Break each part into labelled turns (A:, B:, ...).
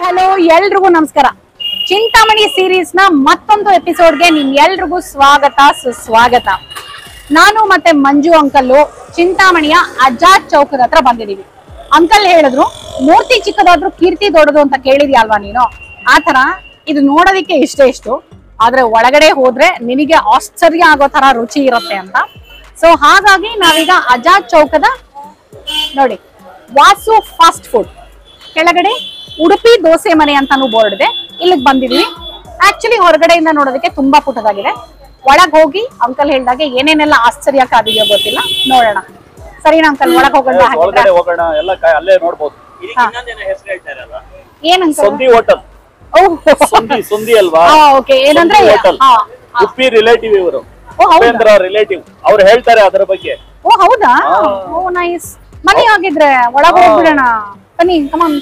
A: Hello ಎಲ್ರಿಗೂ ನಮಸ್ಕಾರ Chintamani series ನ ಮತ್ತೊಂದು ಎಪಿಸೋಡ್ಗೆ ನಿಮ್ ಎಲ್ರಿಗೂ ಸ್ವಾಗತ ಸುಸ್ವಾಗತ ನಾನು ಮತ್ತೆ ಮಂಜು ಅಂಕಲ್ಲು ಚಿಂತಾಮಣಿಯ ಅಜಾದ್ ಚೌಕದ ಹತ್ರ ಬಂದಿದೀವಿ ಅಂಕಲ್ ಹೇಳಿದ್ರು ಮೂರ್ತಿ ಚಿಕ್ಕದಾದ್ರೂ ಕೀರ್ತಿ ದೊಡ್ಡದು ಅಂತ ಕೇಳಿದ್ಯಾ ಅಲ್ವಾ ನೀನು ಆತರ ಇದು ನೋಡೋದಿಕ್ಕೆ ಇಷ್ಟೇ ಇಷ್ಟು ಆದ್ರೆ ಒಳಗಡೆ ಹೋದ್ರೆ ನಿನಗೆ ಆಶ್ಚರ್ಯ ಆಗೋ ತರ ರುಚಿ ಇರುತ್ತೆ ಅಂತ ಸೊ ಹಾಗಾಗಿ ನಾವೀಗ ಅಜಾದ್ ಚೌಕದ ನೋಡಿ ವಾಸು ಫಾಸ್ಟ್ ಫುಡ್ ಕೆಳಗಡೆ ಉಡುಪಿ ದೋಸೆ ಮನೆ ಅಂತಾನು ಬೋರ್ಡ್ ಇದೆ ಇಲ್ಲಿಗೆ ಬಂದಿದ್ವಿ ಆಕ್ಚುಲಿ ಹೊರಗಡೆಯಿಂದ ನೋಡೋದಕ್ಕೆ ತುಂಬಾ ಪುಟ್ಟದಾಗಿದೆ ಒಳಗ್ ಹೋಗಿ ಅಂಕಲ್ ಹೇಳ್ದಾಗೆ ಏನೇನೆಲ್ಲ ಆಶ್ಚರ್ಯ ಕಾದಿದೆಯೋ ಗೊತ್ತಿಲ್ಲ ನೋಡೋಣ ಸರಿನಾ ಅಂಕಲ್ ಒಳಗ್ ಹೋಗೋಣ ಹಾಗಿದ್ರೆ
B: ಒಳಗಡೆ ಹೋಗೋಣ ಎಲ್ಲ ಕ- ಅಲ್ಲೇ ನೋಡ್ಬೋದು
A: ಹಾ.
B: ಹೆಸರು ಹೇಳ್ತಾರಲ್ಲ
A: ಏನ್ ಅಂಕಲ್
B: ಸಂಧಿ ಹೋಟೆಲ್ ಸಂಧಿ ಸಂಧಿ ಅಲ್ವಾ
A: ಓಕೆ ಏನಂದ್ರೆ
B: ಸಂಧಿ ಹೋಟೆಲ್
A: ಹಾ
B: ಉಪ್ಪಿ ರಿಲೇಟಿವ್ ಇವರು
A: ಓ ಹೌದಾ
B: ಉಪೇಂದ್ರ ರಿಲೇಟಿವ್ ಅವ್ರು ಹೇಳ್ತಾರೆ ಅದರ ಬಗ್ಗೆ
A: ಓ ಹೌದಾ
B: ಹಾ.
A: ಓ ನೈಸ್ ಬನ್ನಿ ಹಾಗಿದ್ರೆ ಒಳಗ್
B: ಹಾ.
A: ಹೋಗ್ಬಿಡೋಣ ಬನ್ನಿ come on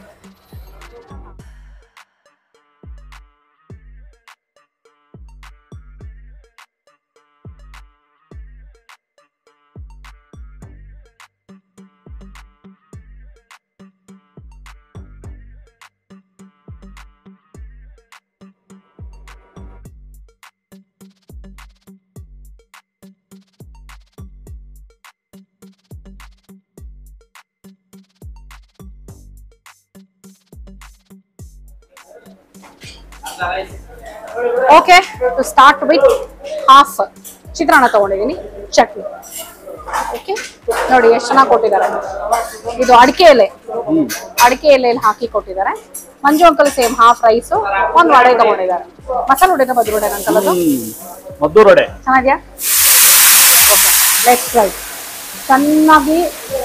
A: okay to start with half ಚಿತ್ರಾನ್ನ ತಗೊಂಡಿದ್ದೀನಿ ಚಟ್ನಿ ಓಕೆ ನೋಡಿ ಎಷ್ಟು ಚೆನ್ನಾಗಿ ಕೊಟ್ಟಿದ್ದಾರೆ ಇದು ಅಡಿಕೆ ಎಲೆ ಅಡಿಕೆ ಎಲೆಯಲ್ಲಿ ಹಾಕಿ ಕೊಟ್ಟಿದ್ದಾರೆ Manju uncle same half rice ಒಂದು ವಡೆ ತಗೊಂಡಿದ್ದಾರೆ ಮಸಾಲೆ ವಡೆ ಬದ್ರು ವಡೆ ಅಂಕಲ್ ಅದು
B: ಹ್ಮ್ ಮದ್ದೂರೊಡೆ
A: ಚೆನ್ನಾಗಿದ್ಯಾ ಓಕೆ ಲೆಟ್ಸ್ ಟ್ರೈ ಚೆನ್ನಾಗಿ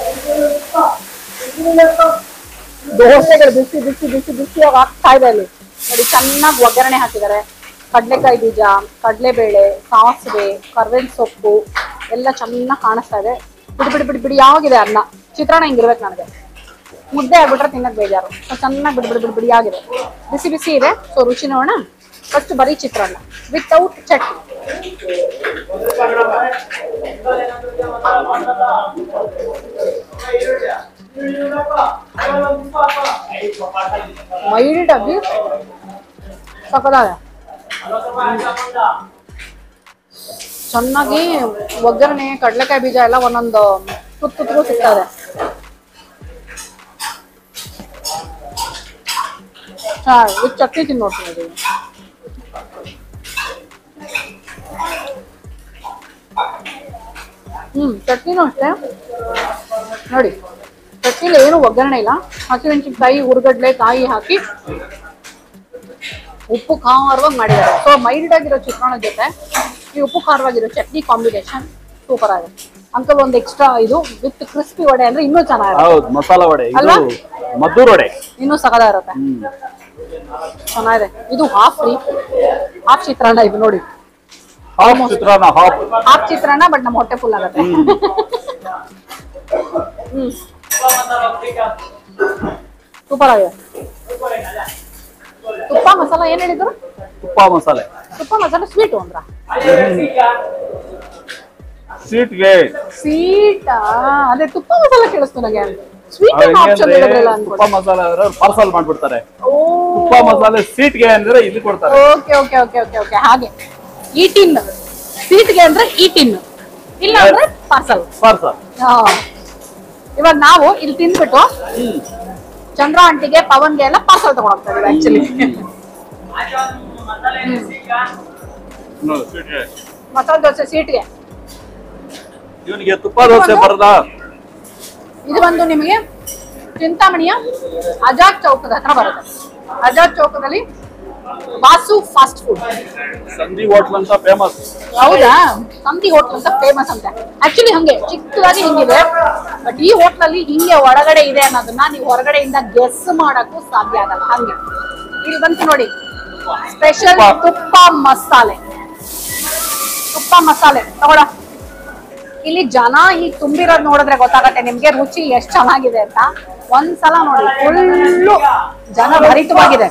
A: ದೋಸೆಗಳು ಬಿಸಿ ಬಿಸಿ ಬಿಸಿ ಬಿಸಿಯಾಗಿ ಆಗ್ತಾ ಇದೆ ಅಲ್ಲಿ ನೋಡಿ ಚೆನ್ನಾಗಿ ಒಗ್ಗರಣೆ ಹಾಕಿದ್ದಾರೆ ಕಡಲೆಕಾಯಿ ಬೀಜ ಕಡಲೆಬೇಳೆ ಸಾಸಿವೆ ಕರ್ಬೇವಿನ ಸೊಪ್ಪು ಎಲ್ಲ ಚೆನ್ನಾಗಿ ಕಾಣಿಸ್ತಾ ಇದೆ ಬಿಡಿ ಬಿಡಿ ಬಿಡಿ ಬಿಡಿಯಾಗಿದೆ ಅನ್ನ ಚಿತ್ರಾನ್ನ ಹಿಂಗಿರ್ಬೇಕು ನನಗೆ ಮುದ್ದೆ ಆಗ್ಬಿಟ್ರೆ ತಿನ್ನಕ್ ಬೇಜಾರು ಸೊ ಚೆನ್ನಾಗಿ ಬಿಡಿ ಬಿಡಿ ಬಿಡಿ ಬಿಡಿಯಾಗಿದೆ ಬಿಸಿ ಬಿಸಿ ಇದೆ ಸೊ ರುಚಿ ನೋಡೋಣ ಫಸ್ಟ್ ಬರೀ ಚಿತ್ರಾನ್ನ ವಿತೌಟ್ ಚಟ್ನಿ ಮೈಲ್ಡ್ ಆಗಿ ಸಕದಾಗ ಚೆನ್ನಾಗಿ ಒಗ್ಗರಣೆ ಕಡಲೆಕಾಯಿ ಬೀಜ ಎಲ್ಲ ಒಂದೊಂದು ತುತ್ತು ತುತ್ತು ಸಿಗ್ತಾ ಇದೆ ವಿತ್ ಚಟ್ನಿ ತಿಂದು ನೋಡ್ತೀನಿ ಇದು. ಹ್ಮ್ ಚಟ್ನಿನೂ ಅಷ್ಟೇ ನೋಡಿ ಚಟ್ನಿಲಿ ಏನು ಒಗ್ಗರಣೆ ಇಲ್ಲ ಹಸಿಮೆಣಸಿನ್ಕಾಯಿ ಹುರ್ಗಡ್ಲೆ ಕಾಯಿ ಹಾಕಿ ಉಪ್ಪು ಖಾರವಾಗಿ ಮಾಡಿದ್ದಾರೆ ಸೊ ಮೈಲ್ಡ್ ಆಗಿರೋ ಚಿತ್ರಾನ್ನದ ಜೊತೆ ಈ ಉಪ್ಪು ಖಾರವಾಗಿರೋ ಚಟ್ನಿ ಕಾಂಬಿನೇಷನ್ ಸೂಪರ್ ಆಗಿದೆ ಅಂಕಲ್ ಒಂದು ಎಕ್ಸ್ಟ್ರಾ ಇದು ವಿತ್ ಕ್ರಿಸ್ಪಿ ವಡೆ ಅಂದ್ರೆ ಇನ್ನೂ ಚೆನ್ನಾಗಿರುತ್ತೆ
B: ಹೌದು ಮಸಾಲ ವಡೆ ಇದು
A: ಅಲ್ವಾ?
B: ಮದ್ದೂರೊಡೆ
A: ಇನ್ನೂ ಸಕದ ಇರುತ್ತೆ
B: ಹ್ಮ್
A: ಚೆನ್ನಾಗಿದೆ ಇದು ಹಾಫ್ ಫ್ರೀ ಹಾಫ್ ಚಿತ್ರಾನ್ನ ಇದು ನೋಡಿ
B: ಹಾಫ್ ಚಿತ್ರಾನ್ನ ಹಾಫ್
A: ಹಾಫ್ ಚಿತ್ರಾನ್ನ ಬಟ್ ನಮ್ಮ ಹೊಟ್ಟೆ ಫುಲ್ ಆಗುತ್ತೆ ಹ್ಮ್ ಸೂಪರ್ ಆಗಿದೆ ತುಪ್ಪ ಮಸಾಲ ಏನ್ ಹೇಳಿದ್ರು
B: ತುಪ್ಪ ಮಸಾಲೆ
A: ತುಪ್ಪ ಮಸಾಲ ಸ್ವೀಟು ಅಂದ್ರ
B: ಸ್ವೀಟ್ಗೆ
A: ಸ್ವೀಟ್ ಅದೇ ತುಪ್ಪ ಮಸಾಲ ಕೇಳಿಸ್ತು ನನಗೆ ಸ್ವೀಟ್ ಆಪ್ಷನ್ ಹೇಳಿದ್ರಲ್ಲ
B: ತುಪ್ಪ
A: ಅನ್ಕೊಂಡು
B: ಮಸಾಲೆ ಅಂದ್ರೆ ಪಾರ್ಸಲ್ ಮಾಡ್ಬಿಡ್ತಾರೆ
A: ಓ
B: ತುಪ್ಪ ಮಸಾಲೆ ಸ್ವೀಟ್ಗೆ ಅಂದ್ರೆ ಇದು ಕೊಡ್ತಾರೆ
A: okay okay okay okay okay ಹಾಗೆ ಈ ಟಿನ್ ಸ್ವೀಟ್ಗೆ ಅಂದ್ರೆ ಈ ಟಿನ್ ಇಲ್ಲ ಅಂದ್ರೆ ಪಾರ್ಸಲ್
B: ಪಾರ್ಸಲ್
A: ಇವಾಗ ನಾವು ಇಲ್ಲಿ ತಿಂದ್ಬಿಟ್ಟು ಚಂದ್ರ ಆಂಟಿಗೆ ಪವನ್ಗೆ ಎಲ್ಲ ಪಾರ್ಸಲ್ ತಗೊಂಡ್ ಹೋಗ್ತಾ ಇದೀವಿ ಆಕ್ಚುಲಿ ಮಸಾಲೆ ದೋಸೆ ಸೀಟ್ಗೆ
B: ಇವನಿಗೆ ತುಪ್ಪ ದೋಸೆ ಬರದಾ
A: ಇದು ಬಂದು ನಿಮಗೆ ಚಿಂತಾಮಣಿಯ ಅಜಾದ್ ಚೌಕದ ಹತ್ರ ಬರುತ್ತೆ ಅಜಾದ್ ಚೌಕದಲ್ಲಿ Vasu fast food
B: Sandhi hotel ಅಂತ ಫೇಮಸ್
A: ಹೌದಾ ಸಂತಿ ಹೋಟ್ಲ್ ಅಂತ ಫೇಮಸ್ ಅಂತೆ ಆಕ್ಚುಲಿ ಹಂಗೆ ಚಿಕ್ಕದಾಗಿ ಹಿಂಗಿದೆ ಬಟ್ ಈ ಹೋಟ್ಲಲ್ಲಿ ಹಿಂಗೆ ಒಳಗಡೆ ಇದೆ ಅನ್ನೋದನ್ನ ನೀವು ಹೊರಗಡೆಯಿಂದ ಗೆಸ್ ಮಾಡಕ್ಕೂ ಸಾಧ್ಯ ಆಗಲ್ಲ ಹಂಗೆ ಇಲ್ಲಿ ಬಂತು ನೋಡಿ ಸ್ಪೆಷಲ್
B: ತುಪ್ಪ.
A: ತುಪ್ಪ ಮಸಾಲೆ ತುಪ್ಪ ಮಸಾಲೆ ತಗೊಳ ಇಲ್ಲಿ ಜನ ಈಗ ತುಂಬಿರೋದ್ ನೋಡಿದ್ರೆ ಗೊತ್ತಾಗತ್ತೆ ನಿಮ್ಗೆ ರುಚಿ ಎಷ್ಟ್ ಚೆನ್ನಾಗಿದೆ ಅಂತ ಒಂದ್ಸಲ ನೋಡಿ ಫುಲ್ಲು ಜನ ಭರಿತವಾಗಿದೆ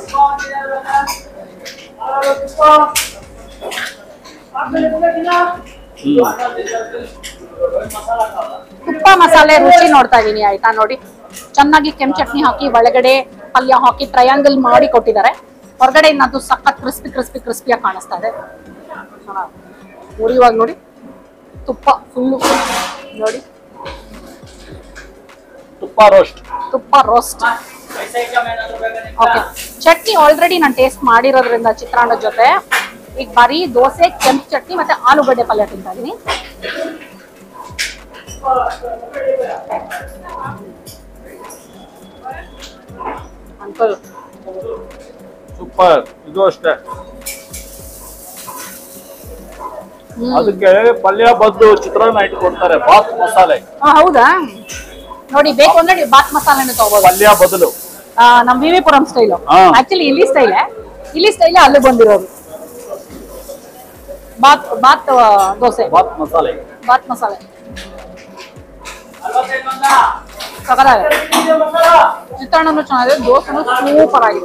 A: ತುಪ್ಪ ಮಸಾಲೆ ರುಚಿ ನೋಡ್ತಾ ಇದೀನಿ ಆಯ್ತಾ ನೋಡಿ ಚೆನ್ನಾಗಿ ಕೆಂಪು ಚಟ್ನಿ ಹಾಕಿ ಒಳಗಡೆ ಪಲ್ಯ ಹಾಕಿ ಟ್ರಯಾಂಗಲ್ ಮಾಡಿ ಕೊಟ್ಟಿದ್ದಾರೆ ಹೊರಗಡೆ ಅದು ಸಖತ್ ಕ್ರಿಸ್ಪಿ ಕ್ರಿಸ್ಪಿ ಕ್ರಿಸ್ಪಿಯಾಗಿ ಕಾಣಿಸ್ತಾ ಇದೆ ಉರಿಯುವಾಗ ನೋಡಿ ತುಪ್ಪ ಫುಲ್ಲು ನೋಡಿ
B: ತುಪ್ಪ ರೋಸ್ಟ್
A: ತುಪ್ಪ ರೋಸ್ಟ್ ಓಕೆ ಚಟ್ನಿ ಆಲ್ರೆಡಿ ನಾನು ಟೇಸ್ಟ್ ಮಾಡಿರೋದ್ರಿಂದ ಚಿತ್ರಾನ್ನದ ಜೊತೆ ಈಗ ಬರೀ ದೋಸೆ ಕೆಂಪು ಚಟ್ನಿ ಮತ್ತೆ ಆಲೂಗಡ್ಡೆ ಪಲ್ಯ ತಿಂತಾ ಇದೀನಿ ಅಂಕಲ್
B: ಸೂಪರ್ ಇದು ಅಷ್ಟೇ ಅದಕ್ಕೆ ಪಲ್ಯ ಬದ್ದು ಚಿತ್ರಾನ್ನ ಇಟ್ಕೊಡ್ತಾರೆ ಬಾತ್ ಮಸಾಲೆ
A: ಹೌದಾ ನೋಡಿ ಬೇಕು ಅಂದ್ರೆ ನೀವು ಬಾತ್ ಮಸಾಲೆನೂ ತಗೋಬಹುದು
B: ಪಲ್ಯ ಬದಲು
A: ನಮ್ ವಿ ವಿ ಪುರಂ ಸ್ಟೈಲು
B: ಹಾ.
A: ಆಕ್ಚುಲಿ ಇಲ್ಲಿ ಸ್ಟೈಲೇ ಇಲ್ಲಿ ಸ್ಟೈಲೇ ಅಲ್ಲೂ ಬಂದಿರೋದು ಬಾತ್ ಬಾತ್ ಆ, ದೋಸೆ
B: ಬಾತ್ ಮಸಾಲೆ
A: ಬಾತ್ ಮಸಾಲೆ ಸಕಲಾಗಿದೆ ಚಿತ್ರಾನ್ನನು ಚೆನ್ನಾಗಿದೆ ದೋಸೆನು ಸೂಪರ್ ಆಗಿದೆ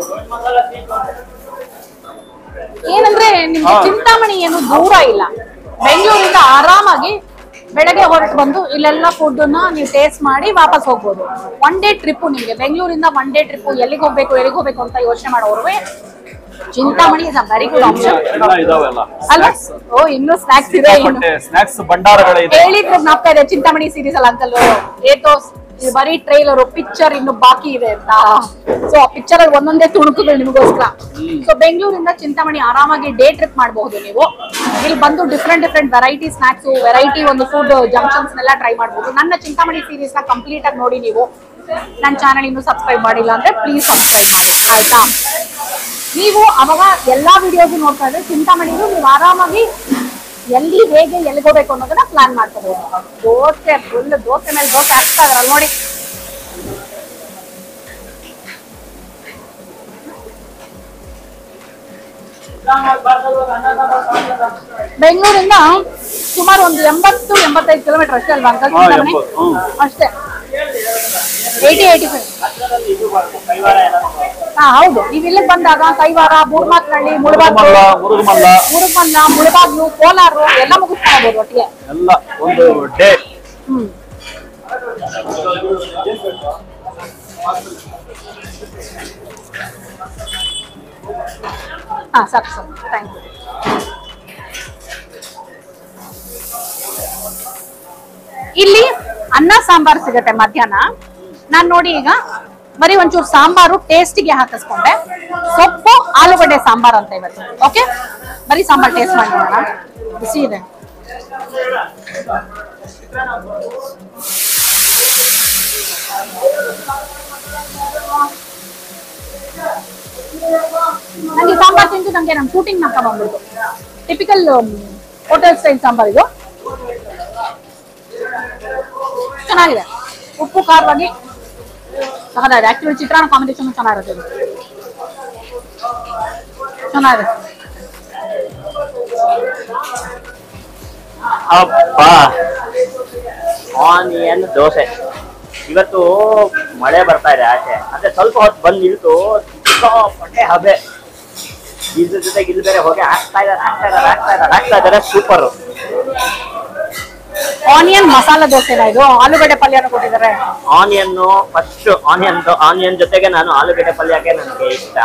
A: ಏನಂದ್ರೆ ನಿಮ್ಗೆ
B: ಹಾ.
A: ಚಿಂತಾಮಣಿ ಏನು ದೂರ ಇಲ್ಲ ಬೆಂಗಳೂರಿಂದ ಆರಾಮಾಗಿ ಬೆಳಗ್ಗೆ ಹೊರಟು ಬಂದು ಇಲ್ಲೆಲ್ಲ ಫುಡ್ ನೀವು ಟೇಸ್ಟ್ ಮಾಡಿ ವಾಪಸ್ ಹೋಗ್ಬೋದು ಒನ್ ಡೇ ಟ್ರಿಪ್ ನಿಮ್ಗೆ ಬೆಂಗಳೂರಿಂದ ಒನ್ ಡೇ ಟ್ರಿಪ್ ಎಲ್ಲಿಗೆ ಹೋಗ್ಬೇಕು ಎಲ್ಲಿಗೆ ಹೋಗ್ಬೇಕು ಅಂತ ಯೋಚನೆ ಮಾಡೋರ್ವೆ Chintamani is a very good option
B: ಎಲ್ಲ ಇದಾವೆಲ್ಲ
A: ಅಲ್ವಾ ಓ ಇನ್ನು ಸ್ನಾಕ್ಸ್ ಇದೆ ಇನ್ನು
B: ಸ್ನಾಕ್ಸ್ ಭಂಡಾರಗಳಿದೆ
A: ಹೇಳಿದ್ರೆ ಜ್ಞಾಪಕ ಇದೆ ಚಿಂತಾಮಣಿ ಸೀರೀಸ್ ಅಲ್ಲ ಅಂಕಲ್ ಏತೋ ಇದು ಬರೀ ಟ್ರೈಲರ್ ಪಿಕ್ಚರ್ ಇನ್ನು ಬಾಕಿ ಇದೆ ಅಂತ ಸೊ ಆ ಪಿಕ್ಚರ್ ಅಲ್ಲಿ ಒಂದೊಂದೇ ತುಣುಕುಗಳು ನಿಮಗೋಸ್ಕರ ಸೊ ಬೆಂಗಳೂರಿಂದ ಚಿಂತಾಮಣಿ ಆರಾಮಾಗಿ ಡೇ ಟ್ರಿಪ್ ಮಾಡಬಹುದು ನೀವು ಇಲ್ಲಿ ಬಂದು different different variety snacks variety ಒಂದು ಫುಡ್ ಜಂಕ್ಷನ್ಸ್ ನೆಲ್ಲ ಟ್ರೈ ಮಾಡಬಹುದು ನನ್ನ ಚಿಂತಾಮಣಿ ಸೀರೀಸ್ ನ ಕಂಪ್ಲೀಟ್ ಆಗಿ ನೋಡಿ ನೀವು ನನ್ನ ಚಾನಲ್ ಇನ್ನೂ ಸಬ್ಸ್ಕ್ರೈಬ್ ಮಾಡಿಲ್ಲ ಅಂದ್ರೆ ಪ್ಲೀಸ್ ಸಬ್ಸ್ಕ್ರೈಬ್ ಮಾಡಿ ಆಯ್ತಾ ನೀವು ಅವಾಗ ಎಲ್ಲಾ ವಿಡಿಯೋಸ್ ನೋಡ್ತಾ ಇದ್ರೆ ಚಿಂತಾಮಣಿಗೂ ನೀವು ಆರಾಮಾಗಿ ಎಲ್ಲಿ ಹೇಗೆ ಎಲ್ಲಿಗೆ ಹೋಗ್ಬೇಕು ಅನ್ನೋದನ್ನ ಪ್ಲಾನ್ ಮಾಡ್ಕೋಬಹುದು ದೋಸೆ ಫುಲ್ ದೋಸೆ ಮೇಲೆ ದೋಸೆ ಹಾಕ್ತಾ ಇದಾರಲ್ಲ ನೋಡಿ ಬೆಂಗಳೂರಿಂದ ಸುಮಾರು ಒಂದು ಎಂಬತ್ತು ಎಂಬತ್ತೈದು ಕಿಲೋಮೀಟರ್ ಅಷ್ಟೇ ಅಲ್ವಾ ಅಂಕಲ್
B: ಹಾ,
A: ಚಿಂತಾಮಣಿ
B: ಎಂಬತ್ತು, ಹ್ಮ್.
A: ಅಷ್ಟೇ ಏಯ್ಟಿ ಏಯ್ಟಿ ಫೈವ್ ಹಾ ಹೌದು ನೀವು ಇಲ್ಲಿಗೆ ಬಂದಾಗ ಕೈವಾರ ಬೂರ್ಮಾತ್ನಳ್ಳಿ ಮುಳಬಾಗ್ಲು
B: ಮುರುಗಮಲ್ಲ ಮುರುಗಮಲ್ಲ
A: ಮುರುಗಮಲ್ಲ ಮುಳಬಾಗ್ಲು ಕೋಲಾರ ಎಲ್ಲ ಮುಗಿಸ್ಕೊಳ್ಬೋದು ಒಟ್ಟಿಗೆ
B: ಎಲ್ಲ ಒಂದು ಡೇ
A: ಹ್ಮ್ ಹಾ ಸಾಕು ಸರ್ ಥ್ಯಾಂಕ್ ಯು ಇಲ್ಲಿ ಅನ್ನ ಸಾಂಬಾರ್ ಸಿಗತ್ತೆ ಮಧ್ಯಾಹ್ನ ನಾನ್ ನೋಡಿ ಈಗ ಬರೀ ಒಂಚೂರು ಸಾಂಬಾರು ಟೇಸ್ಟಿಗೆ ಹಾಕಿಸ್ಕೊಂಡೆ ಸೊಪ್ಪು ಆಲೂಗಡ್ಡೆ ಸಾಂಬಾರ್ ಅಂತ ಇವತ್ತು ಓಕೆ ಬರೀ ಸಾಂಬಾರ್ ಟೇಸ್ಟ್ ಮಾಡಿ ನೋಡೋಣ ಬಿಸಿ ಇದೆ ನನಗೆ ಸಾಂಬಾರ್ ತಿಂದು ನಂಗೆ ನಮ್ಮ ಶೂಟಿಂಗ್ ನಕ್ಕ ಬಂದ್ಬಿಡ್ತು ಟಿಪಿಕಲ್ ಹೋಟೆಲ್ ಸ್ಟೈಲ್ ಸಾಂಬಾರ್ ಇದು ಚೆನ್ನಾಗಿದೆ ಉಪ್ಪು ಖಾರವಾಗಿ ಸಹದಾಗಿದೆ ಆಕ್ಚುಲಿ ಚಿತ್ರಾನ್ನ ಕಾಂಬಿನೇಷನ್ ಚೆನ್ನಾಗಿರುತ್ತೆ ಇದು ಚೆನ್ನಾಗಿದೆ
C: ಅಪ್ಪ ಆನಿಯನ್ ದೋಸೆ ಇವತ್ತು ಮಳೆ ಬರ್ತಾ ಇದೆ ಆಚೆ ಅಂದ್ರೆ ಸ್ವಲ್ಪ ಹೊತ್ತು ಬಂದು ನಿಲ್ತು ಸಿಕ್ಕಾಪಟ್ಟೆ ಹಬೆ ಇದ್ರ ಜೊತೆಗೆ ಇಲ್ಲಿ ಬೇರೆ ಹೋಗಿ ಹಾಕ್ತಾ ಇದಾರೆ ಹಾಕ್ತಾ ಇದಾರೆ ಹಾಕ್ತಾ ಇದಾರೆ ಹಾಕ್ತಾ ಇದಾರೆ ಸೂಪರ್
A: ಆನಿಯನ್ ಮಸಾಲ ದೋಸೆನ ಇದು ಆಲೂಗಡ್ಡೆ ಪಲ್ಯನ ಕೊಟ್ಟಿದ್ದಾರೆ
C: ಆನಿಯನ್ ಫಸ್ಟ್ ಆನಿಯನ್ ಆನಿಯನ್ ಜೊತೆಗೆ ನಾನು ಆಲೂಗಡ್ಡೆ ಪಲ್ಯಕ್ಕೆ ನನಗೆ ಇಷ್ಟ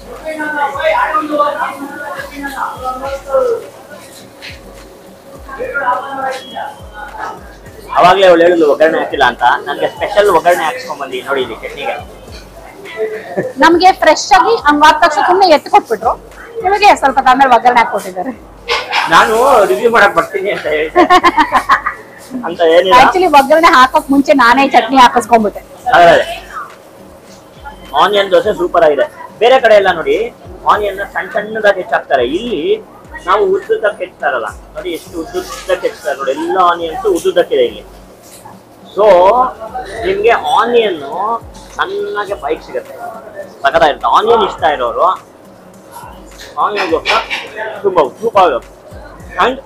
C: ಅವಾಗ್ಲೇ ಅವಳು ಹೇಳಿದ್ಲು ಒಗ್ಗರಣೆ ಹಾಕಿಲ್ಲ ಅಂತ ನನಗೆ ಸ್ಪೆಷಲ್ ಒಗ್ಗರಣೆ ಹಾಕ್ಸ್ಕೊಂಡ್ ಬಂದಿ ನೋಡಿ ಇಲ್ಲಿ ಚಟ್ನಿಗೆ
A: ನಮ್ಗೆ ಫ್ರೆಶ್ ಆಗಿ ಹಂಗ ಆದ ತಕ್ಷಣ ಸುಮ್ಮನೆ ಎತ್ತು ಕೊಟ್ಬಿಟ್ರು ನಿಮಗೆ ಸ್ವಲ್ಪ ಆಮೇಲೆ ಒಗ್ಗರಣೆ ಹಾಕೊಟ್ಟಿದ್ದಾರೆ
C: ನಾನು ರಿವ್ಯೂ ಮಾಡಕ್ ಬರ್ತೀನಿ ಅಂತ ಹೇಳಿದ್ದೆ ಅಂತ ಏನಿಲ್ಲ
A: ಆಕ್ಚುಲಿ ಒಗ್ಗರಣೆ ಹಾಕೋಕ್ ಮುಂಚೆ ನಾನೇ ಚಟ್ನಿ ಹಾಕಿಸ್ಕೊಂಡ್ಬಿಟ್ಟೆ
C: ಅದೇ ಆನಿಯನ್ ದೋಸೆ ಸೂಪರ್ ಆಗಿದೆ ಬೇರೆ ಕಡೆ ಎಲ್ಲ ನೋಡಿ ಆನಿಯನ್ ಸಣ್ಣ ಸಣ್ಣದಾಗಿ ಹೆಚ್ಚಾಕ್ತಾರೆ ಇಲ್ಲಿ ನಾವು ಉದ್ದುದ್ದಕ್ಕೆ ಹೆಚ್ಚಾರಲ್ಲ ನೋಡಿ ಎಷ್ಟು ಉದ್ದುದ್ದಕ್ಕೆ ಹೆಚ್ಚಾರೆ ನೋಡಿ ಎಲ್ಲ ಆನಿಯನ್ಸ್ ಉದ್ದುದ್ದಕ್ಕಿದೆ ಇಲ್ಲಿ ಸೊ ನಿಮ್ಗೆ ಆನಿಯನ್ ಸಣ್ಣಗೆ ಬೈಕ್ ಸಿಗುತ್ತೆ ಸಖತ್ತಾಗಿರುತ್ತೆ ಆನಿಯನ್ ಇಷ್ಟ ಇರೋರು ಆನಿಯನ್ ದೋಸೆ ತುಂಬ ಸೂಪರ್ ಅಂಡ್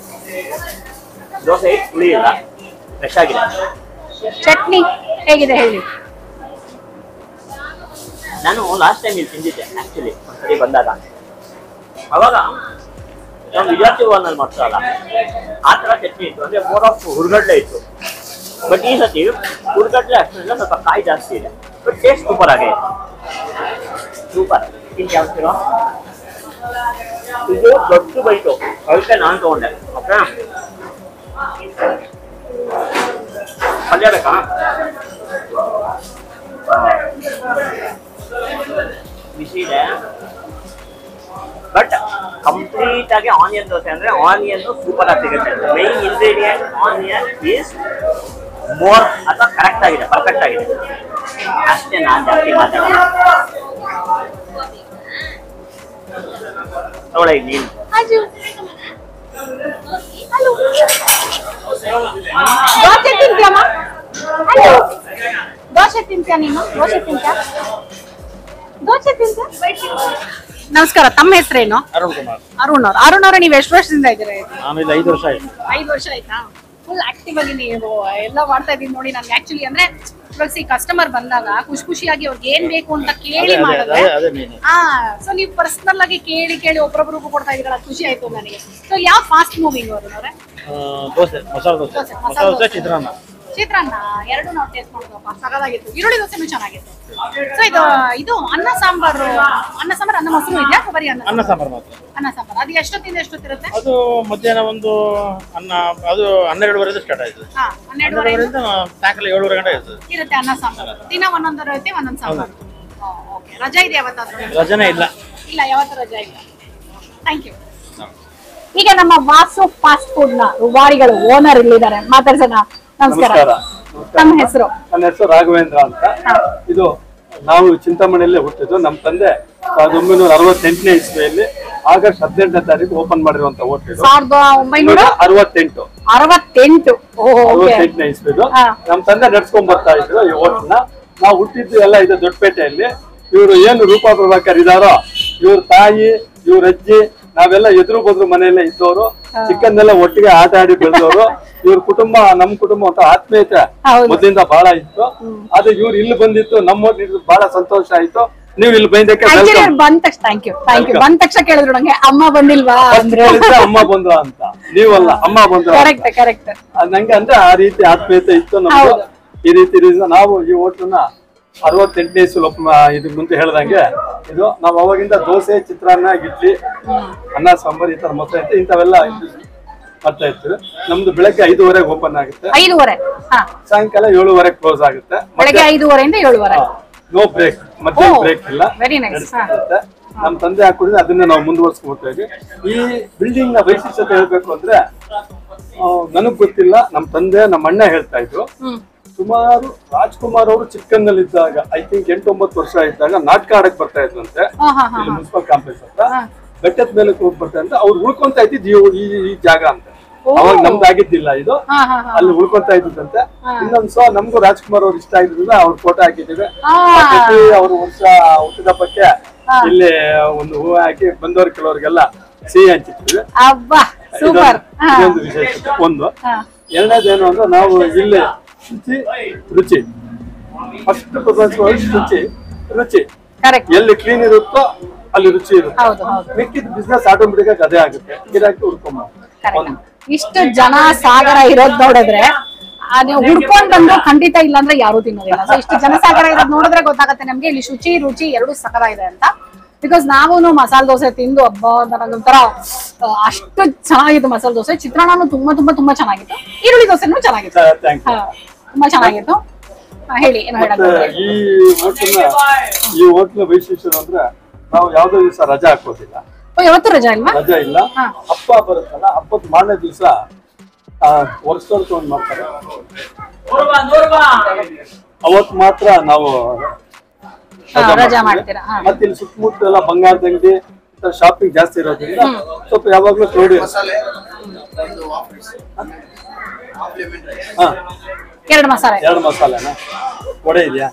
C: ದೋಸೆ ಹುಳಿ ಇಲ್ಲ ಫ್ರೆಶ್ ಆಗಿದೆ
A: ಚಟ್ನಿ ಹೇಗಿದೆ ಹೇಳಿ
C: ನಾನು ಲಾಸ್ಟ್ ಟೈಮ್ ಇಲ್ಲಿ ತಿಂದಿದ್ದೆ ಆಕ್ಚುಲಿ ಒಂದ್ಸರಿ ಬಂದಾಗ ಅವಾಗ ನಾವು ವಿಜಾತಿ ಅಲ್ಲಿ ಮಾಡ್ತಾರಲ್ಲ ಆ ತರ ಚಟ್ನಿ ಇತ್ತು ಅಂದ್ರೆ ಮೋರ್ ಆಫ್ ಹುರ್ಗಡ್ಲೆ ಇತ್ತು ಬಟ್ ಈ ಸತಿ ಹುರ್ಗಡ್ಲೆ ಅಷ್ಟರಿಂದ ಸ್ವಲ್ಪ ಕಾಯಿ ಜಾಸ್ತಿ ಇದೆ ಬಟ್ ಟೇಸ್ಟ್ ಸೂಪರ್ ಆಗಿದೆ ಸೂಪರ್ ತಿಂದು ಯಾವ್ತಿರೋ ಇದು ದೊಡ್ಡ ಬೈಟು ಅದಕ್ಕೆ ನಾನು ತಗೊಂಡೆ ಓಕೆ ಪಲ್ಯ ಬೇಕಾ ಬಿಸಿ ಇದೆ ಬಟ್ ಕಂಪ್ಲೀಟ್ ಆಗಿ ಆನಿಯನ್ ದೋಸೆ ಅಂದ್ರೆ ಆನಿಯನ್ ಸೂಪರ್ ಆಗಿ ಸಿಗುತ್ತೆ main ingredient onion is more ಅಥವಾ ಕರೆಕ್ಟ್ ಆಗಿದೆ ಪರ್ಫೆಕ್ಟ್ ಆಗಿದೆ ಅಷ್ಟೇ ನಾನು ಜಾಸ್ತಿ ಮಾತಾಡೋಣ ನೋಡ ನೀನು
A: ಅಜ್ಜು ಹಲೋ ದೋಸೆ ತಿಂತ್ಯಮ್ಮ ಹಲೋ ದೋಸೆ ತಿಂತ್ಯಾ ನೀನು ದೋಸೆ ತಿಂತ್ಯಾ ದೋಸೆ ತಿಂತ್ಯಾ ನಮಸ್ಕಾರ ತಮ್ಮ ಹೆಸರೇನು
B: ಅರುಣ್ ಕುಮಾರ್
A: ಅರುಣ್ ಅವ್ರು ಅರುಣ್ ಅವ್ರ ನೀವು ಎಷ್ಟು ವರ್ಷದಿಂದ ಇದ್ದೀರಾ ಇದು?
B: ಆಮೇಲೆ ಐದು ವರ್ಷ ಆಯ್ತು
A: ಐದು ವರ್ಷ ಆಯ್ತಾ ಫುಲ್ ಆಕ್ಟಿವ್ ಆಗಿ ನೀವು ಎಲ್ಲ ಮಾಡ್ತಾ ಇದೀನಿ ನೋಡಿ ನನ್ಗೆ ಆಕ್ಚುಲಿ ಅಂದ್ರೆ ಇವಾಗ ಸಿ ಕಸ್ಟಮರ್ ಬಂದಾಗ ಖುಷಿ ಖುಷಿಯಾಗಿ ಅವ್ರಿಗೆ ಏನ್ ಬೇಕು ಅಂತ ಕೇಳಿ
B: ಅದೇ ಅದೇ
A: ಮಾಡಿದ್ರೆ
B: ಅದೇ ಅದೇ ಮೇನ್
A: ಹಾ ಸೊ ನೀವು ಪರ್ಸನಲ್ ಆಗಿ ಕೇಳಿ ಕೇಳಿ ಒಬ್ಬೊಬ್ರಿಗೂ ಕೊಡ್ತಾ ಇದೀರಲ್ಲ ಖುಷಿ ಆಯ್ತು ನನಗೆ ಸೊ ಯಾವ ಫಾಸ್ಟ್ ಮೂವಿಂಗ್ ಅವರು ಅವರೇ
B: ದೋಸೆ ಮಸಾಲೆ ದೋಸೆ
A: ದೋಸೆ, ಮಸಾಲೆ
B: ಮಸಾಲೆ ದೋಸೆ
A: ದೋಸೆ.
B: ಚಿತ್ರಾನ್ನ
A: ಚಿತ್ರಾನ್ನ ಎರಡು ನಾವು ಟೇಸ್ಟ್ ಮಾಡೋದಪ್ಪ ಸಗದಾಗಿತ್ತು ಈರುಳ್ಳಿ ದೋಸೆನೂ ಚೆನ್ನಾಗಿತ್ತು ಸೊ ಇದು ಇದು ಅನ್ನ ಸಾಂಬಾರು ಅನ್ನ ಸಾಂಬಾರು ಅನ್ನ ಮೊಸರು ಇದೆಯಾ ಅಥವಾ ಬರೀ ಅನ್ನ
B: ಅನ್ನ ಸಾಂಬಾರು ಮಾತ್ರ
A: ಅನ್ನ ಸಾಂಬಾರು ಅದು ಎಷ್ಟೊತ್ತಿಂದ ಎಷ್ಟೊತ್ತಿರುತ್ತೆ
B: ಅದು ಮಧ್ಯಾಹ್ನ ಒಂದು ಅನ್ನ ಅದು ಹನ್ನೆರಡುವರೆಯಿಂದ ಸ್ಟಾರ್ಟ್ ಆಯ್ತು
A: ಹಾ ಹನ್ನೆರಡುವರೆ
B: ಹನ್ನೆರಡುವರೆಯಿಂದ ಸಾಯಂಕಾಲ ಏಳುವರೆ ಗಂಟೆ ಇರ್ತದೆ
A: ಇರುತ್ತೆ ಅನ್ನ ಸಾಂಬಾರು ದಿನ ಒಂದೊಂದು ಇರುತ್ತೆ ಒಂದೊಂದು ಸಾಂಬಾರು ಓಕೆ ರಜಾ ಇದೆ ಯಾವತ್ತಾದ್ರೂ
B: ರಜನೆ ಇಲ್ಲ
A: ಇಲ್ಲ ಯಾವತ್ತೂ ರಜಾ ಇಲ್ಲ ಥ್ಯಾಂಕ್ ಯು ಈಗ ನಮ್ಮ ವಾಸು ಫಾಸ್ಟ್ ಫುಡ್ ನ ರುವಾರಿಗಳು ಓನರ್ ಇಲ್ಲಿದ್ದಾರೆ ಮಾತಾಡ್ಸೋಣ ನಮಸ್ಕಾರ
D: ನಮಸ್ಕಾರ.
A: ತಮ್ಮ ಹೆಸರು
D: ನನ್ನ ಹೆಸರು ರಾಘವೇಂದ್ರ ಅಂತ
A: ಹಾ.
D: ಇದು ನಾವು ಚಿಂತಾಮಣಿಯಲ್ಲೇ ಹುಟ್ಟಿದ್ದು ನಮ್ಮ ತಂದೆ ಸಾವಿರದ ಒಂಬೈನೂರ ಅರವತ್ತೆಂಟನೇ ಇಸ್ವಿಯಲ್ಲಿ ಆಗಸ್ಟ್ ಹದಿನೆಂಟನೇ ತಾರೀಕು ಓಪನ್ ಮಾಡಿರುವಂತ ಹೋಟೆಲ್
A: ಸಾವಿರದ ಒಂಬೈನೂರ
D: ಅರವತ್ತೆಂಟು
A: ಅರವತ್ತೆಂಟು ಓಕೆ
D: ಅರವತ್ತೆಂಟನೇ ಇಸ್ವಿದು
A: ಹಾ.
D: ನಮ್ಮ ತಂದೆ ನಡ್ಸ್ಕೊಂಡ್ ಬರ್ತಾ ಇದ್ರು ಈ ಹೋಟೆಲ್ನ ನಾವು ಹುಟ್ಟಿದ್ದು ಎಲ್ಲ ಇದೆ ದೊಡ್ಡಪೇಟೆಯಲ್ಲಿ ಇವರು ಏನು ರೂಪಾ ಪ್ರಭಾಕರ್ ಇದಾರೋ ಇವ್ರ ತಾಯಿ ಇವ್ರ ಅಜ್ಜಿ ನಾವೆಲ್ಲ ಎದುರು ಬದ್ರು ಮನೆಯಲ್ಲೇ ಇದ್ದವರು ಚಿಕ್ಕಂದೆಲ್ಲ ಒಟ್ಟಿಗೆ ಆಟ ಆಡಿ ಬೆಳೆದವರು ಇವ್ರ ಕುಟುಂಬ ನಮ್ ಕುಟುಂಬ ಅಂತ ಆತ್ಮೀಯತೆ
A: ಹೌದು.
D: ಮೊದಲಿಂದ ಬಹಳ ಇತ್ತು ಆದ್ರೆ ಇವ್ರು ಇಲ್ಲಿ ಬಂದಿತ್ತು ನಮ್ಮ ಹೋಟೆಲ್ ಬಹಳ ಸಂತೋಷ ಆಯ್ತು ನೀವು ಇಲ್ಲಿ ಬಂದಕ್ಕೆ
A: ಆಕ್ಚುಲಿ
D: welcome.
A: ಅವ್ರು ಬಂದ ತಕ್ಷಣ thank you thank you
D: Welcome.
A: ಬಂದ ತಕ್ಷಣ ಕೇಳಿದ್ರು ನಂಗೆ ಅಮ್ಮ ಬಂದಿಲ್ವಾ
D: First
A: ಅಂದ್ರು
D: ಕೇಳಿದ್ರೆ ಅಮ್ಮ ಬಂದ್ರ ಅಂತ ನೀವಲ್ಲ ಅಮ್ಮ ಬಂದ್ರ
A: ಕರೆಕ್ಟ್ ಕರೆಕ್ಟ್
D: ನಂಗೆ ಅಂದ್ರೆ ಆ ರೀತಿ ಆತ್ಮೀಯತೆ ಇತ್ತು ನಮ್ದು
A: ಹೌದು.
D: ಈ ರೀತಿ ಇರೋದ್ರಿಂದ ನಾವು ಈ ಹೋಟ್ಲನ್ನ ಅರವತ್ತೆಂಟನೇ ಸುಲಭ ಇದು ಮುಂದೆ ಹೇಳ್ದಂಗೆ ಇದು ನಾವು ಅವಾಗಿಂದ ದೋಸೆ ಚಿತ್ರಾನ್ನ ಇಡ್ಲಿ ಅನ್ನ ಸಾಂಬಾರ್ ಈ ತರ ಮೊಸರು ಐತೆ ಇಂಥವೆಲ್ಲ ಇದು ಮಾಡ್ತಾ ಇರ್ತೀವಿ ನಮ್ದು ಬೆಳಗ್ಗೆ ಐದುವರೆಗೆ ಓಪನ್ ಆಗುತ್ತೆ
A: ಐದೂವರೆ ಹಾ
D: ಸಾಯಂಕಾಲ ಏಳುವರೆಗೆ ಕ್ಲೋಸ್ ಆಗುತ್ತೆ
A: ಬೆಳಗ್ಗೆ ಐದೂವರೆಯಿಂದ ಏಳುವರೆ
D: ನೋ ಬ್ರೇಕ್ ಮತ್ತೆ
A: ಓ,
D: ಬ್ರೇಕ್ ಇಲ್ಲ
A: very nice.
D: ನಡೆಸ್ತಿರುತ್ತೆ. ನಮ್ ತಂದೆ ಹಾಕಿದ್ರೆ ಅದನ್ನ ನಾವು ಮುಂದುವರ್ಸ್ಕೊಳ್ತಾ ಇದ್ವಿ ಈ ಬಿಲ್ಡಿಂಗ್ ನ ವೈಶಿಷ್ಟ್ಯತೆ ಹೇಳ್ಬೇಕು ಅಂದ್ರೆ ಆ, ನನಗ್ ಗೊತ್ತಿಲ್ಲ ನಮ್ ತಂದೆ ನಮ್ಮ ಅಣ್ಣ ಹೇಳ್ತಾ ಇದ್ರು
A: ಹ್ಮ್
D: ಸುಮಾರು ರಾಜ್ಕುಮಾರ್ ಅವರು ಚಿಕ್ಕಂದಲ್ಲಿದ್ದಾಗ ಐ ಥಿಂಕ್ ಎಂಟೊಂಬತ್ತು ವರ್ಷ ಇದ್ದಾಗ ನಾಟಕ ಆಡಕ್ ಬರ್ತಾ ಇದ್ರಂತೆ
A: ಹಾ ಹಾ ಹಾ
D: ಇಲ್ಲಿ ಮುನ್ಸಿಪಲ್ ಕಾಂಪ್ಲೆಕ್ಸ್ ಹತ್ರ
A: ಹಾ.
D: ಬೆಟ್ಟದ ಮೇಲೆ ಹೋಗಿ ಬರ್ತಾ ಅಂತ ಅವ್ರು ಉಳ್ಕೊಂತ ಇದ್ದಿದ್ದು ಈ ಈ- ಈ ಜಾಗ ಅಂತ
A: ಓ.
D: ಅವಾಗ ನಮ್ದಾಗಿದ್ದಿಲ್ಲ ಇದು
A: ಹಾ ಹಾ ಹಾ
D: ಅಲ್ಲಿ ಉಳ್ಕೊಂತ ಇದ್ದಂತೆ ಇನ್ನೊಂದ್ ಸೊ ನಮಗೂ ರಾಜ್ಕುಮಾರ್ ಅವ್ರು ಇಷ್ಟ ಆಗಿದ್ರಿಂದ ಅವ್ರ ಫೋಟೋ ಹಾಕಿದ್ದೀವಿ
A: ಆ.
D: ಪ್ರತಿ ಅವ್ರ ವರ್ಷ ಹುಟ್ಟಿದಬ್ಬಕ್ಕೆ ಇಲ್ಲಿ ಒಂದು ಹೂ ಹಾಕಿ ಬಂದವ್ರ ಕೆಲವರಿಗೆಲ್ಲ ಸಿಹಿ ಹಂಚಿರ್ತೀವಿ
A: ಅಬ್ಬಾ ಸೂಪರ್
D: ಇದೊಂದು- ಇದೊಂದು ವಿಶೇಷತೆ ಒಂದು
A: ಹಾ
D: ಎರಡನೇದೇನು ಅಂದ್ರೆ ನಾವು ಇಲ್ಲಿ ಶುಚಿ ರುಚಿ ಫಸ್ಟ್ ಪ್ರಪಂಚವಾಗಿ ಶುಚಿ ರುಚಿ
A: ಕರೆಕ್ಟ್
D: ಎಲ್ಲಿ ಕ್ಲೀನ್ ಇರುತ್ತೋ ಅಲ್ಲಿ ರುಚಿ ಇರುತ್ತೆ
A: ಹೌದು ಹೌದು
D: ಮಿಕ್ಕಿದ ಬಿಸ್ನೆಸ್ ಆಟೋಮೆಟಿಕ್ ಆಗಿ ಅದೇ ಆಗುತ್ತೆ ಗಿರಾಕಿ ಹುಡ್ಕೊಂಬ
A: ಕರೆಕ್ಟ್ ಇಷ್ಟು ಜನ ಸಾಗರ ಇರೋದ್ ನೋಡಿದ್ರೆ ಆ, ನೀವು ಹುಡ್ಕೊಂಡ್ ಬಂದ್ರು ಖಂಡಿತ ಇಲ್ಲ ಅಂದ್ರೆ ಯಾರು ತಿನ್ನೋದಿಲ್ಲ ಸೊ ಇಷ್ಟು ಜನಸಾಗರ ಇರೋದ್ ನೋಡಿದ್ರೆ ಗೊತ್ತಾಗುತ್ತೆ ನಮ್ಗೆ ಇಲ್ಲಿ ಶುಚಿ ರುಚಿ ಎರಡು ಸಕಲ ಇದೆ ಅಂತ ಬಿಕಾಸ್ ನಾವು ಮಸಾಲೆ ದೋಸೆ ತಿಂದು ಹಬ್ಬ ನನಗೊಂಥರ ಆ, ಅಷ್ಟು ಚೆನ್ನಾಗಿತ್ತು ಮಸಾಲೆ ದೋಸೆ ಚಿತ್ರಾನ್ನನು ತುಂಬಾ ತುಂಬಾ ತುಂಬಾ ಚೆನ್ನಾಗಿತ್ತು ಈರುಳ್ಳಿ ದೋಸೆನೂ ಚೆನ್ನಾಗಿತ್ತು
D: ಥ್ಯಾಂಕ್ ಯು
A: ಹಾ, ತುಂಬಾ ಚೆನ್ನಾಗಿತ್ತು ಹಾ, ಹೇಳಿ ಏನು
D: ಮತ್ತೆ
A: ಹೇಳಕ್
D: ಈ ಹೋಟ್ಲ್ನ ಈ ಹೋಟ್ಲ ವೈಶಿಷ್ಟ್ಯ ಅಂದ್ರೆ ನಾವು ಯಾವ್ದೋ ದಿವಸ ರಜಾ ಹಾಕೋದಿಲ್ಲ
A: ಓ ಯಾವತ್ತು ರಜಾ ಇಲ್ವಾ
D: ರಜಾ ಇಲ್ಲ
A: ಹಾ.
D: ಹಬ್ಬ ಬರುತ್ತಲ್ಲ ಹಬ್ಬದ ಮಾರನೇ ದಿವಸ ವರ್ಷದವ್ರು ತಗೊಂಡ್ ಮಾಡ್ತಾರೆ ಅವತ್ ಮಾತ್ರ ನಾವು
A: ಹಾ, ರಜಾ
D: ಮಾಡ್ತೀವಿ.
A: ಮಾಡ್ತೀರಾ, ಹಾ.
D: ಮತ್ತೆ ಇಲ್ಲಿ ಸುತ್ತಮುತ್ತ ಎಲ್ಲ ಬಂಗಾರದ ಅಂಗಡಿ ಶಾಪಿಂಗ್ ಜಾಸ್ತಿ ಇರೋದ್ರಿಂದ ಸ್ವಲ್ಪ ಯಾವಾಗ್ಲೂ ಕ್ರೌಡ್
E: ಮಸಾಲೆ ಒಂದು half rice half lemon rice
D: ಹಾ
A: ಎರಡು ಮಸಾಲೆ
D: ಎರಡು ಮಸಾಲೆನ ವಡೆ ಇದೆಯಾ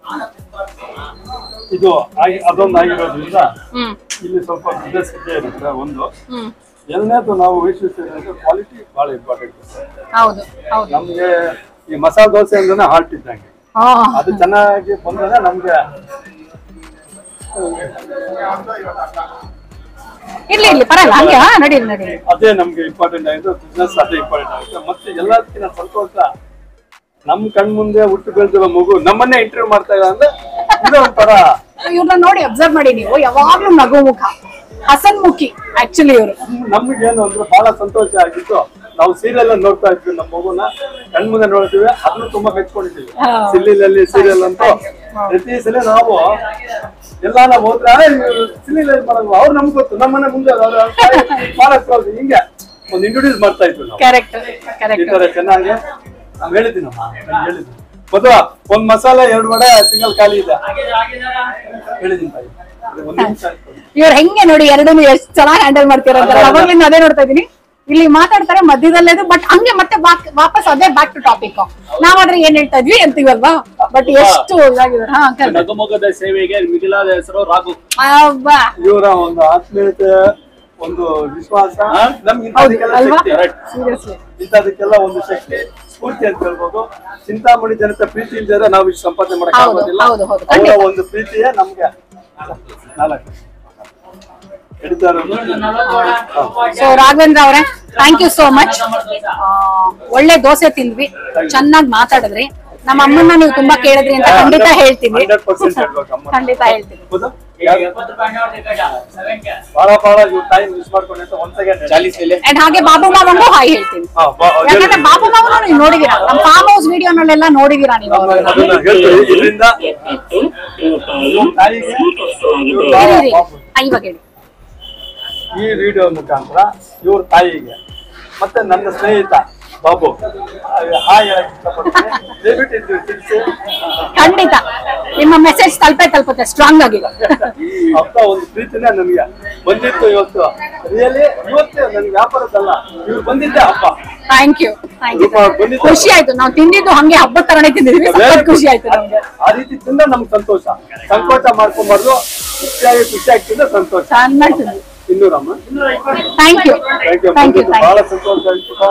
D: ಇದು ಆಗಿ ಅದೊಂದು ಆಗಿರೋದ್ರಿಂದ
A: ಹ್ಮ್
D: ಇಲ್ಲಿ ಸ್ವಲ್ಪ ಬಿಸ್ನೆಸ್ ಇರುತ್ತೆ ಒಂದು
A: ಹ್ಮ್
D: ಎರಡನೇದು ನಾವು ವೈಶಿಷ್ಟ್ಯ ಕ್ವಾಲಿಟಿ ಬಹಳ ಇಂಪಾರ್ಟೆಂಟ್
A: ಹೌದು ಹೌದು
D: ನಮ್ಗೆ ಈ ಮಸಾಲೆ ದೋಸೆ ಅಂದ್ರೆ ಹಾಲ್ಟ್ ಇದ್ದಂಗೆ
A: ಹಾ
D: ಅದು ಚೆನ್ನಾಗಿ ಬಂದ್ರೆ ನಮ್ಗೆ
A: ಇರ್ಲಿ ಇರ್ಲಿ ಪರಲ್ಲ ಹಂಗೆ ಹಾ ನಡೀಲಿ ನಡೀಲಿ
D: ಅದೇ ನಮ್ಗೆ ಇಂಪಾರ್ಟೆಂಟ್ ಆಗಿದೆ ಬಿಸ್ನೆಸ್ ಅದೇ ಇಂಪಾರ್ಟೆಂಟ್ ಆಗುತ್ತೆ ಮತ್ತೆ ಎಲ್ಲದಕ್ಕಿಂತ ಸಂತೋಷ ನಮ್ ಕಣ್ ಮುಂದೆ ಹುಟ್ಟು ಬೆಳೆದಿರೋ ಮಗು ನಮ್ಮನ್ನೇ ಇಂಟರ್ವ್ಯೂ ಮಾಡ್ತಾ ಇಲ್ಲ ಅಂದ್ರೆ ಇದು ಒಂಥರ
A: ಇವ್ರನ್ನ ನೋಡಿ ಅಬ್ಸರ್ವ್ ಮಾಡಿ ನೀವು ಯಾವಾಗ್ಲೂ ನಗು ಮುಖ ಹಸನ್ ಮುಖಿ ಆಕ್ಚುಲಿ ಇವರು
D: ನಮ್ಗೇನು ಅಂದ್ರೆ ಬಹಳ ಸಂತೋಷ ಆಗಿತ್ತು ನಾವು ಸೀರಿಯಲ್ ನೋಡ್ತಾ ಇದ್ವಿ ನಮ್ಮ ಮಗುನ ಕಣ್ ಮುಂದೆ ನೋಡ್ತೀವಿ ಅದನ್ನು ತುಂಬಾ ಮೆಚ್ಕೊಂಡಿದ್ದೀವಿ
A: ಹಾ.
D: ಸಿಲ್ಲಿಲಲ್ಲಿ ಸೀರಿಯಲ್ ಅಂತೂ ಪ್ರತಿ ಸಲ ನಾವು ಎಲ್ಲ ನಾವು ಹೋದ್ರೆ ಸಿಲ್ಲಿಲ್ ಮಾಡಲ್ವ ಅವ್ರು ನಮ್ಗೆ ಗೊತ್ತು ನಮ್ಮನೆ ಮುಂದೆ ಅವ್ರು ಮಾಡಕ್ ಹೋದ್ರು. ಹಿಂಗೆ ಒಂದು ಇಂಟ್ರೊಡ್ಯೂಸ್ ಮಾಡ್ತಾ ಇದ್ವಿ ನಾವು
A: ಕರೆಕ್ಟ್
D: ಈ
A: ಕರೆಕ್ಟ್
D: ತರ ಚೆನ್ನಾಗಿ ನಾವ್ ಹೇಳಿದ್ದೀನಮ್ಮ ನಾನ್ ಹೇಳಿದ್ದೀನಿ ಮದುವ ಒಂದ್ ಮಸಾಲೆ ಎರಡು ವಡೆ ಸಿಂಗಲ್ ಖಾಲಿ ಇದೆ ಹೇಳಿದ್ದೀನಿ ತಾಯಿ ಅದು ಒಂದ್ ನಿಮಿಷ ಆಯ್ತು.
A: ಇವ್ರು ಹೆಂಗೆ ನೋಡಿ ಎರಡನ್ನೂ ಎಷ್ಟು ಚೆನ್ನಾಗಿ ಹ್ಯಾಂಡಲ್ ಮಾಡ್ತೀರ ಅಂತ ಅವಾಗ್ಲಿಂದ ಅದೇ ನೋಡ್ತಾ ಇದೀನಿ ಇಲ್ಲಿ ಮಾತಾಡ್ತಾರೆ ಮಧ್ಯದಲ್ಲೇ ಬಟ್ ಹಂಗೆ ಮತ್ತೆ ಬಾಕ್- ವಾಪಸ್ ಅದೇ ಬ್ಯಾಕ್ ಟು ಟಾಪಿಕ್ ನಾವಾದ್ರೆ ಏನ್ ಹೇಳ್ತಾ ಇದ್ವಿ ಅಂತೀವಲ್ವಾ ಬಟ್ ಎಷ್ಟು ಇದಾಗಿದೆ ಹಾ ಅಂಕಲ್
F: ನಗಮೊಗದ ಸೇವೆಗೆ ಮಿಗಿಲಾದ ಹೆಸರು ರಾಘು
A: ಅಬ್ಬಾ
D: ಇವರ ಒಂದು ಆತ್ಮೀಯತೆ ಒಂದು ವಿಶ್ವಾಸ ನಮ್ಗೆ
A: ಹೌದು
D: ಇಂಥದಕ್ಕೆಲ್ಲ
A: ಅಲ್ವಾ
D: ಶಕ್ತಿ
A: ಸೀರಿಯಸ್ಲಿ
D: ಇಂಥದಕ್ಕೆಲ್ಲ ಒಂದು ಶಕ್ತಿ ಸ್ಫೂರ್ತಿ ಅಂತ ಹೇಳ್ಬೋದು ಚಿಂತಾಮಣಿ ಜನತೆ ಪ್ರೀತಿ ಇಲ್ದಿದ್ರೆ ನಾವು ಇಷ್ಟು ಸಂಪಾದನೆ ಮಾಡಕ್
A: ಹೌದು,
D: ಆಗೋದಿಲ್ಲ
A: ಹೌದು, ಹೌದು,
D: ಅವರ
A: ಖಂಡಿತ.
D: ಒಂದು ಪ್ರೀತಿಯೇ ನಮ್ಗೆ ನಾಲ್ಕು ಹಿಡಿತಾ ಇರೋದು
A: ಸೊ ರಾಘವೇಂದ್ರ ಅವರೇ ಥ್ಯಾಂಕ್ ಯು ಸೋ ಮಚ್ ಒಳ್ಳೆ ದೋಸೆ ತಿಂದ್ವಿ ಚೆನ್ನಾಗಿ ಮಾತಾಡಿದ್ರಿ ನಮ್ಮ ಅಮ್ಮನ್ನ ನೀವು ತುಂಬಾ ಕೇಳಿದ್ರಿ ಅಂತ ಖಂಡಿತ ಹೇಳ್ತೀನಿ
D: 100% ಹೇಳ್ಬೇಕು ಅಮ್ಮ.
A: ಖಂಡಿತ ಹೇಳ್ತೀನಿ
D: ಹೌದಾ? ಬಹಳ ಬಹಳ ಇವ್ರ ಟೈಮ್ ಮಿಸ್ ಮಾಡ್ಕೊಂಡೆ ಅಂತ ಒಂದ್ ಸೆಕೆಂಡ್
A: ಅಂಡ್ ಹಾಗೆ ಬಾಬು ಮಾವಂಗೂ ಹಾಯ್ ಹೇಳ್ತೀನಿ ಯಾಕಂದ್ರೆ ಬಾಬು ಮಾವನು ನೀವು ನೋಡಿದೀರಾ ನಮ್ಮ ಫಾರ್ಮ್ ಹೌಸ್ ವಿಡಿಯೋನಲ್ಲೆಲ್ಲ ನೋಡಿದೀರಾ ನೀವು
D: ಅದನ್ನ ಹೇಳ್ತೀವಿ ಇದರಿಂದ ತಾಯಿಗೆ ಇವ್ರ
A: ಇರಿ, ಇರಿ.
D: ಪಾಪು.
A: ಆ, ಇವಾಗ ಹೇಳಿ
D: ಈ ವಿಡಿಯೋ ಮುಖಾಂತರ ಇವ್ರ ತಾಯಿಗೆ ಮತ್ತೆ ನನ್ನ ಸ್ನೇಹಿತ ಬಾಬು ಹಾಯ್ ಹೇಳಕ್ ಇಷ್ಟಪಡ್ತೀನಿ ದಯವಿಟ್ಟು ಇದು ತಿಳಿಸಿ
A: ಖಂಡಿತ ನಿಮ್ಮ ಮೆಸೇಜ್ ತಲುಪೇ ತಲುಪುತ್ತೆ ಸ್ಟ್ರಾಂಗ್ ಆಗಿ
D: ಅಂತ ಒಂದು ಪ್ರೀತಿನೇ ನನಗೆ ಬಂದಿತ್ತು ಇವತ್ತು ರಿಯಲಿ ಇವತ್ತೇ ನನ್ ವ್ಯಾಪಾರದಲ್ಲ ಇವ್ರು ಬಂದಿದ್ದೆ ಹಬ್ಬ
A: ಥ್ಯಾಂಕ್ ಯು ಥ್ಯಾಂಕ್ ಯು
D: ರೂಪ ಬಂದಿದ್ದು
A: ಖುಷಿ ಆಯ್ತು ನಾವು ತಿಂದಿದ್ದು ಹಂಗೆ ಹಬ್ಬದ ತರನೇ ತಿಂದಿದ್ವಿ ಸಖತ್ ಖುಷಿ ಆಯ್ತು ನಮ್ಗೆ
D: ಆ ರೀತಿ ತಿಂದ ನಮ್ಗೆ ಸಂತೋಷ ಸಂಕೋಚ ಮಾಡ್ಕೊಂಬಾರ್ದು ಖುಷಿಯಾಗಿ ಖುಷಿಯಾಗಿ ತಿಂದ ಸಂತೋಷ
A: ಚೆನ್ನಾಗಿ ತಿಂದ್ವಿ
D: ಇನ್ನೂರಮ್ಮ
A: thank you
D: thank you
A: thank you
D: ಬಹಳ ಸಂತೋಷ ಆಯ್ತು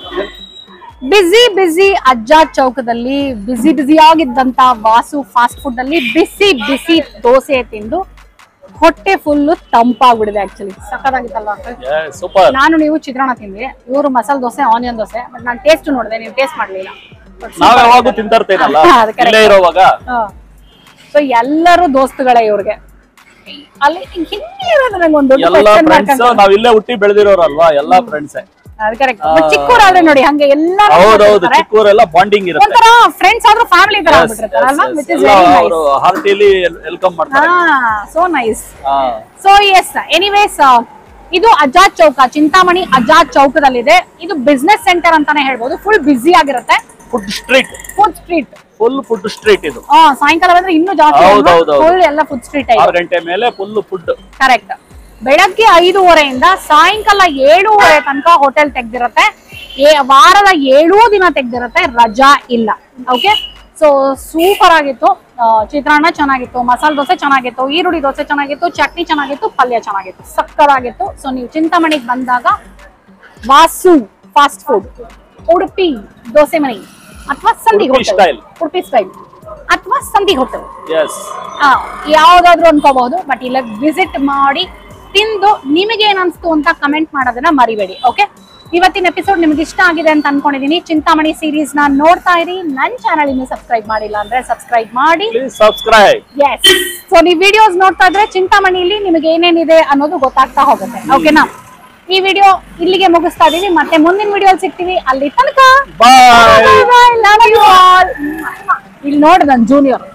A: ಬಿಸಿ ಬಿಸಿ ಅಜ್ಜ ಚೌಕದಲ್ಲಿ ಬಿಸಿ ಬಿಸಿ ಆಗಿದ್ದಂತ ವಾಸು ಫಾಸ್ಟ್ ಫುಡ್ ಅಲ್ಲಿ ಬಿಸಿ ಬಿಸಿ ದೋಸೆ ತಿಂದು ಹೊಟ್ಟೆ ಫುಲ್ಲು ತಂಪಾಗ್ಬಿಡಿದೆ ಆಕ್ಚುಲಿ ಸಕ್ಕತ್ತಾಗಿತ್ತಲ್ವಾ
F: ಸೂಪರ್
A: ನಾನು ನೀವು ಚಿತ್ರಾನ್ನ ತಿಂದ್ವಿ ಇವರು ಮಸಾಲೆ ದೋಸೆ ಆನಿಯನ್ ದೋಸೆ ಬಟ್ ನಾನು ಟೇಸ್ಟ್ ನೋಡಿದೆ ನೀವು ಟೇಸ್ಟ್ ಮಾಡ್ಲಿಲ್ಲ
F: ನಾವ್ ಯಾವಾಗೂ ತಿಂತರ್ತೇನಲ್ಲ
A: ಅದು correct.
F: ಇಲ್ಲೇ ಇರೋವಾಗ
A: ಸೊ ಎಲ್ಲರೂ ದೋಸ್ತುಗಳೇ ಇವ್ರಿಗೆ ಅಲ್ಲಿ ಹಿಂಗಿರೋದು ನಂಗೆ ಒಂದು ದೊಡ್ಡ
F: ಎಲ್ಲಾ
A: question mark
F: ಫ್ರೆಂಡ್ಸ್
A: ಅಂತ.
F: ನಾವ್ ಇಲ್ಲೇ ಹುಟ್ಟಿ ಬೆಳೆದಿರೋರಲ್ವಾ ಎಲ್ಲಾ ಫ್ರೆಂಡ್ಸ್
A: ಅದು ಕರೆಕ್ಟ್ ಚಿಕ್ಕೂರಾದ್ರೆ ನೋಡಿ ಹಂಗೆ ಎಲ್ಲರೂ
F: ಹೌದೌದು ಚಿಕ್ಕೂರೆಲ್ಲ ಬಾಂಡಿಂಗ್ ಇರುತ್ತೆ
A: ಒಂಥರ ಫ್ರೆಂಡ್ಸ್ ಆದ್ರೂ ಫ್ಯಾಮಿಲಿ ತರ ಆಗ್ಬಿಟ್ಟಿರ್ತಾರೆ ಅಲ್ವಾ ವಿಚ್ ಇಸ್ ವೆರಿ
F: ಅವರು
A: ನೈಸ್
F: ಹಾರ್ಟಿಲಿ ವೆಲ್ಕಮ್ ಮಾಡ್ತಾರೆ
A: ಹಾ ಸೋ ನೈಸ್
F: ಹಾ.
A: ಸೊ ಎಸ್ ಎನಿವೇಸ್ ಇದು ಅಜಾದ್ ಚೌಕ ಚಿಂತಾಮಣಿ ಅಜಾದ್ ಚೌಕದಲ್ಲಿದೆ ಇದು ಬಿಸ್ನೆಸ್ ಸೆಂಟರ್ ಅಂತಾನೆ ಹೇಳ್ಬೋದು ಫುಲ್ ಬ್ಯುಸಿ ಆಗಿರುತ್ತೆ
F: food street
A: food street
F: full food street ಇದು
A: ಆ ಸಾಯಂಕಾಲ ಬಂದ್ರೆ ಇನ್ನೂ ಜಾಸ್ತಿ
F: ಹೌದು, ಹೌದು, ಹೌದು.
A: ಫುಲ್ ಎಲ್ಲ ಫುಡ್ ಸ್ಟ್ರೀಟ್
F: ಆರು
A: ಆಗಿದೆ
F: ಗಂಟೆ ಮೇಲೆ ಫುಲ್ ಫುಡ್
A: ಕರೆಕ್ಟ್ ಬೆಳಗ್ಗೆ ಐದೂವರೆಯಿಂದ ಸಾಯಂಕಾಲ ಏಳೂವರೆ ತನಕ ಹೋಟೆಲ್ ತೆಗ್ದಿರತ್ತೆ ಏ- ವಾರದ ಏಳೂ ದಿನ ತೆಗ್ದಿರತ್ತೆ ರಜಾ ಇಲ್ಲ ಓಕೆ ಸೊ ಸೂಪರ್ ಆಗಿತ್ತು ಆ, ಚಿತ್ರಾನ್ನ ಚೆನ್ನಾಗಿತ್ತು ಮಸಾಲೆ ದೋಸೆ ಚೆನ್ನಾಗಿತ್ತು ಈರುಳ್ಳಿ ದೋಸೆ ಚೆನ್ನಾಗಿತ್ತು ಚಟ್ನಿ ಚೆನ್ನಾಗಿತ್ತು ಪಲ್ಯ ಚೆನ್ನಾಗಿತ್ತು ಸಕ್ಕತ್ತಾಗಿತ್ತು ಸೊ ನೀವು ಚಿಂತಾಮಣಿಗೆ ಬಂದಾಗ ವಾಸು ಫಾಸ್ಟ್ ಫುಡ್ ಉಡುಪಿ ದೋಸೆ ಮನೆ ಅಥವಾ Sandhi
F: Udupi
A: hotel
F: style.
A: Udupi style ಅಥವಾ ಸಂಧಿ ಹೋಟೆಲ್
F: ಎಸ್
A: ಆ, ಯಾವ್ದಾದ್ರು ಅನ್ಕೋಬಹುದು ಬಟ್ ಇಲ್ಲ ವಿಸಿಟ್ ಮಾಡಿ ತಿಂದು ನಿಮಗೆ ಏನ್ ಅನ್ಸ್ತು ಅಂತ ಕಮೆಂಟ್ ಮಾಡೋದನ್ನ ಮರಿಬೇಡಿ ಓಕೆ ಇವತ್ತಿನ ಎಪಿಸೋಡ್ ನಿಮ್ಗೆ ಇಷ್ಟ ಆಗಿದೆ ಅಂತ ಅನ್ಕೊಂಡಿದೀನಿ ಚಿಂತಾಮಣಿ ಸೀರೀಸ್ ನ ನೋಡ್ತಾ ಇರಿ ನನ್ ಚಾನಲ್ ಇನ್ನು ಸಬ್ಸ್ಕ್ರೈಬ್ ಮಾಡಿಲ್ಲ ಅಂದ್ರೆ ಸಬ್ಸ್ಕ್ರೈಬ್ ಮಾಡಿ
F: ಪ್ಲೀಸ್ ಸಬ್ಸ್ಕ್ರೈಬ್
A: ಎಸ್ ಸೊ ನೀವು ವಿಡಿಯೋಸ್ ನೋಡ್ತಾ ಇದ್ರೆ ಚಿಂತಾಮಣಿಲಿ ನಿಮಗೆ ಏನೇನಿದೆ ಅನ್ನೋದು ಗೊತ್ತಾಗ್ತಾ ಹೋಗುತ್ತೆ ಓಕೆನಾ ಈ ವಿಡಿಯೋ ಇಲ್ಲಿಗೆ ಮುಗಿಸ್ತಾ ಇದೀವಿ ಮತ್ತೆ ಮುಂದಿನ ವಿಡಿಯೋ ಸಿಗ್ತೀವಿ ಅಲ್ಲಿ ತನಕ
F: ಬಾಯ್
A: Bye bye, love you all. ಇಲ್ಲಿ ನೋಡು ನನ್ ಜೂನಿಯರ್